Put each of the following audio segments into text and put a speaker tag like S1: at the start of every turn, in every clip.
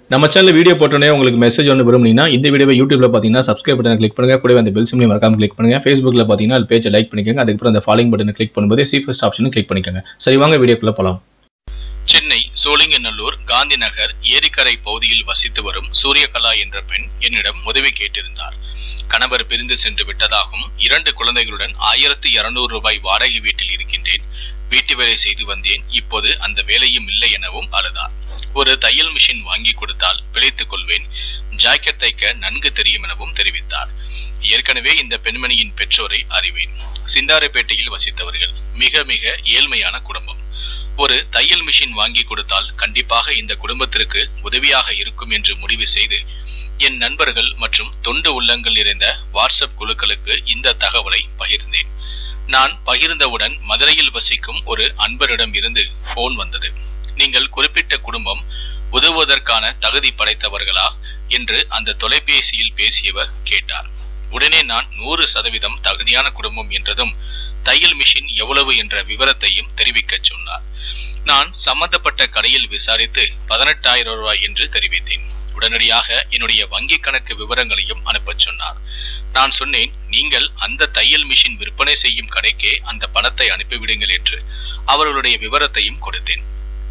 S1: நம்ம channel video போட்டோன்னே உங்களுக்கு மெசேஜ் ஒன்று விரும்புனீங்கன்னா இந்த வீடியோவை யூடியூப்ல பார்த்தீங்கன்னா சப்ஸ்கிரைப் பட்டனை கிளிக் பண்ணுங்க கூடவே அந்த பெல் சிம்லையும் மறக்காம கிளிக் பண்ணுங்க ஃபேஸ்புக்ல பார்த்தீங்கன்னா அது பேஜை லைக் பண்ணிக்கோங்க அதுக்கப்புறம் அந்த ஃபாலோயிங் பட்டனை கிளிக் பண்ணும்போது சி ஃபர்ஸ்ட் ஆப்ஷனும் கிளிக் பண்ணிக்கோங்க சரி வாங்க வீடியோக்குள்ள போலாம்
S2: சென்னை சோழிங்கநல்லூர் காந்தி நகர் ஏரிக்கரை பகுதியில் வசித்து வரும் சூரியகலா என்ற பெண் என்னிடம் உதவி கேட்டிருந்தார் கணவர் பிரிந்து சென்று விட்டதாகவும் இரண்டு குழந்தைகளுடன் ஆயிரத்தி இருநூறு ரூபாய் வாடகை வீட்டில் இருக்கின்றேன் வீட்டு வேலை செய்து வந்தேன் இப்போது அந்த வேலையும் இல்லை எனவும் அழுதார் ஒரு தையல் மிஷின் வாங்கி கொடுத்தால் பிழைத்துக் கொள்வேன் ஜாக்கெட் தைக்க நன்கு தெரியும் எனவும் தெரிவித்தார் ஏற்கனவே இந்த பெண்மணியின் பெற்றோரை அறிவேன் சிந்தாரைப்பேட்டையில் வசித்தவர்கள் மிக மிக ஏழ்மையான குடும்பம் ஒரு தையல் மிஷின் வாங்கி கொடுத்தால் கண்டிப்பாக இந்த குடும்பத்திற்கு உதவியாக இருக்கும் என்று முடிவு செய்து என் நண்பர்கள் மற்றும் தொண்டு உள்ளங்கள் நிறைந்த வாட்ஸ்அப் குழுக்களுக்கு இந்த தகவலை பகிர்ந்தேன் நான் பகிர்ந்தவுடன் மதுரையில் வசிக்கும் ஒரு அன்பரிடம் இருந்து போன் வந்தது நீங்கள் குறிப்பிட்ட குடும்பம் உதவுவதற்கான தகுதி படைத்தவர்களா என்று அந்த தொலைபேசியில் பேசியவர் கேட்டார் உடனே நான் நூறு சதவீதம் தகுதியான குடும்பம் என்றதும் தையல் மிஷின் எவ்வளவு என்ற விவரத்தையும் தெரிவிக்க சொன்னார் நான் சம்பந்தப்பட்ட கடையில் விசாரித்து பதினெட்டாயிரம் ரூபாய் என்று தெரிவித்தேன் உடனடியாக என்னுடைய வங்கி கணக்கு விவரங்களையும் அனுப்பச் சொன்னார் நான் சொன்னேன் நீங்கள் அந்த தையல் மிஷின் விற்பனை செய்யும் கடைக்கே அந்த பணத்தை அனுப்பிவிடுங்கள் என்று அவர்களுடைய விவரத்தையும் கொடுத்தேன்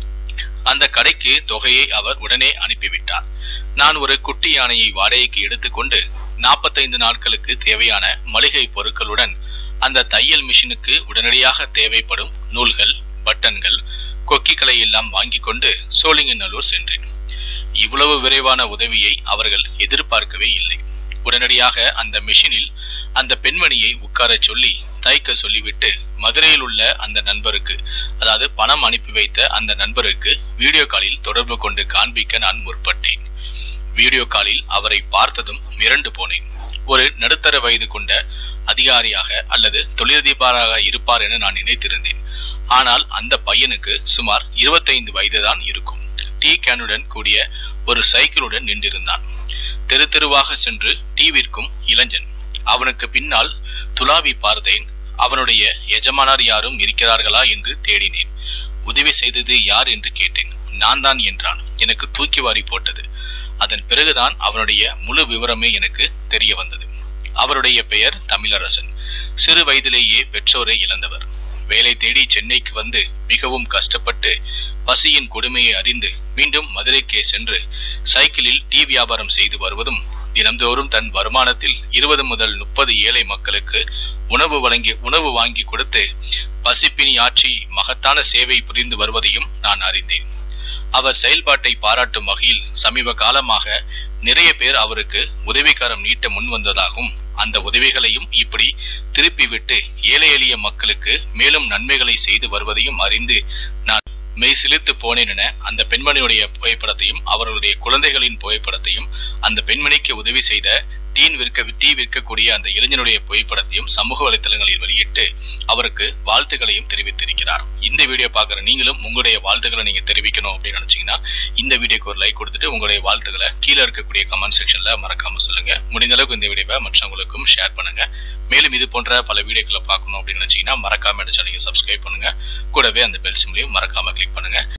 S2: அந்த கடைக்கு தொகையை அவர் உடனே அனுப்பிவிட்டார் நான் ஒரு குட்டி யானையை வாடகைக்கு எடுத்துக்கொண்டு நாற்பத்தைந்து நாட்களுக்கு தேவையான மளிகை பொருட்களுடன் அந்த தையல் மிஷினுக்கு உடனடியாக தேவைப்படும் நூல்கள் பட்டன்கள் கொக்கிகளை எல்லாம் வாங்கி கொண்டு சோழிங்கநல்லூர் சென்றேன் இவ்வளவு விரைவான உதவியை அவர்கள் எதிர்பார்க்கவே இல்லை உடனடியாக அந்த மிஷினில் அந்த பெண்மணியை உட்காரச் சொல்லி தைக்க சொல்லிவிட்டு மதுரையில் உள்ள அந்த நண்பருக்கு அதாவது பணம் அனுப்பி வைத்த அந்த நண்பருக்கு வீடியோ காலில் தொடர்பு கொண்டு காண்பிக்க நான் முற்பட்டேன் வீடியோ காலில் அவரை பார்த்ததும் மிரண்டு போனேன் ஒரு நடுத்தர வயது கொண்ட அதிகாரியாக அல்லது தொழிலதிபராக இருப்பார் என நான் நினைத்திருந்தேன் ஆனால் அந்த பையனுக்கு சுமார் இருபத்தைந்து வயதுதான் இருக்கும் டீ கேனுடன் கூடிய ஒரு சைக்கிளுடன் நின்றிருந்தான் தெரு தெருவாக சென்று டீ விற்கும் இளைஞன் அவனுக்கு பின்னால் துலாவி பார்த்தேன் அவனுடைய எஜமானர் யாரும் இருக்கிறார்களா என்று தேடினேன் உதவி செய்தது யார் என்று கேட்டேன் நான் தான் என்றான் எனக்கு தூக்கி வாரி போட்டது அதன் பிறகுதான் அவனுடைய முழு விவரமே எனக்கு தெரிய வந்தது அவருடைய பெயர் தமிழரசன் சிறு வயதிலேயே பெற்றோரை இழந்தவர் வேலை தேடி சென்னைக்கு வந்து மிகவும் கஷ்டப்பட்டு பசியின் கொடுமையை அறிந்து மீண்டும் மதுரைக்கே சென்று சைக்கிளில் டீ வியாபாரம் செய்து வருவதும் தினம்தோறும் தன் வருமானத்தில் இருபது முதல் முப்பது ஏழை மக்களுக்கு உணவு வழங்கி உணவு வாங்கி கொடுத்து பசிப்பினி ஆற்றி மகத்தான சேவை புரிந்து வருவதையும் நான் அறிந்தேன் அவர் செயல்பாட்டை பாராட்டும் வகையில் சமீப காலமாக நிறைய பேர் அவருக்கு உதவிக்காரம் நீட்ட முன் வந்ததாகவும் அந்த உதவிகளையும் இப்படி திருப்பி விட்டு ஏழை எளிய மக்களுக்கு மேலும் நன்மைகளை செய்து வருவதையும் அறிந்து நான் மெய் சிலிர்த்து போனேன் என அந்த பெண்மணியுடைய புகைப்படத்தையும் அவர்களுடைய குழந்தைகளின் புகைப்படத்தையும் அந்த பெண்மணிக்கு உதவி செய்த டீன் விற்க டீ விற்கக்கூடிய அந்த இளைஞனுடைய புகைப்படத்தையும் சமூக வலைத்தளங்களில் வெளியிட்டு அவருக்கு வாழ்த்துக்களையும் தெரிவித்திருக்கிறார் இந்த வீடியோ பார்க்குற நீங்களும் உங்களுடைய வாழ்த்துக்களை நீங்க தெரிவிக்கணும் அப்படின்னு நினைச்சீங்கன்னா இந்த வீடியோக்கு ஒரு லைக் கொடுத்துட்டு உங்களுடைய வாழ்த்துக்களை கீழே இருக்கக்கூடிய கமெண்ட் செக்ஷன்ல மறக்காம சொல்லுங்க முடிந்த அளவுக்கு இந்த வீடியோவை மற்றவங்களுக்கும் ஷேர் பண்ணுங்க மேலும் இது போன்ற பல வீடியோக்களை பார்க்கணும் அப்படின்னு நினைச்சீங்கன்னா மறக்காம சேனலை சப்ஸ்கிரைப் பண்ணுங்க கூடவே அந்த பெல் சிம்லையும் மறக்காம கிளிக் பண்ணுங்க